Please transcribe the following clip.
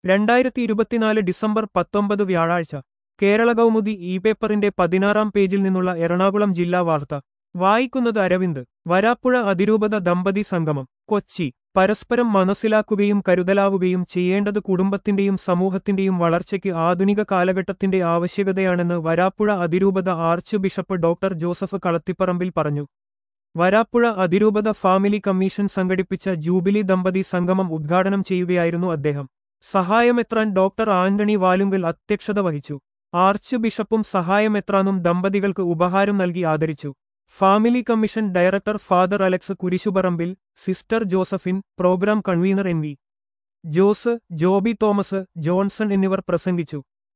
രണ്ടായിരത്തി ഇരുപത്തിനാല് ഡിസംബർ പത്തൊമ്പത് വ്യാഴാഴ്ച കേരള കൗമുദി ഇ പേപ്പറിന്റെ പതിനാറാം പേജിൽ നിന്നുള്ള എറണാകുളം ജില്ലാ വാർത്ത വായിക്കുന്നത് അരവിന്ദ് വരാപ്പുഴ അതിരൂപത ദമ്പതി സംഗമം കൊച്ചി പരസ്പരം മനസ്സിലാക്കുകയും കരുതലാവുകയും ചെയ്യേണ്ടത് കുടുംബത്തിന്റെയും സമൂഹത്തിന്റെയും വളർച്ചയ്ക്ക് ആധുനിക കാലഘട്ടത്തിന്റെ ആവശ്യകതയാണെന്ന് വരാപ്പുഴ അതിരൂപത archbishop doctor Joseph Kalathiparambil പറഞ്ഞു വരാപ്പുഴ അതിരൂപത ഫാമിലി കമ്മീഷൻ സംഘടിപ്പിച്ച ജൂബിലി ദമ്പതി സംഗമം ഉദ്ഘാടനം ചെയ്യുകയായിരുന്നു അദ്ദേഹം സഹായമെത്രാൻ ഡോക്ടർ ആന്റണി വാലുങ്കൽ അധ്യക്ഷത വഹിച്ചു ആർച്ച് ബിഷപ്പും സഹായമെത്രാനും ദമ്പതികൾക്ക് ഉപഹാരം നൽകി ആദരിച്ചു family commission director father Alex Kurisuparambil sister Josephine programme convener N V Jose Joby Thomas Johnson എന്നിവർ പ്രസംഗിച്ചു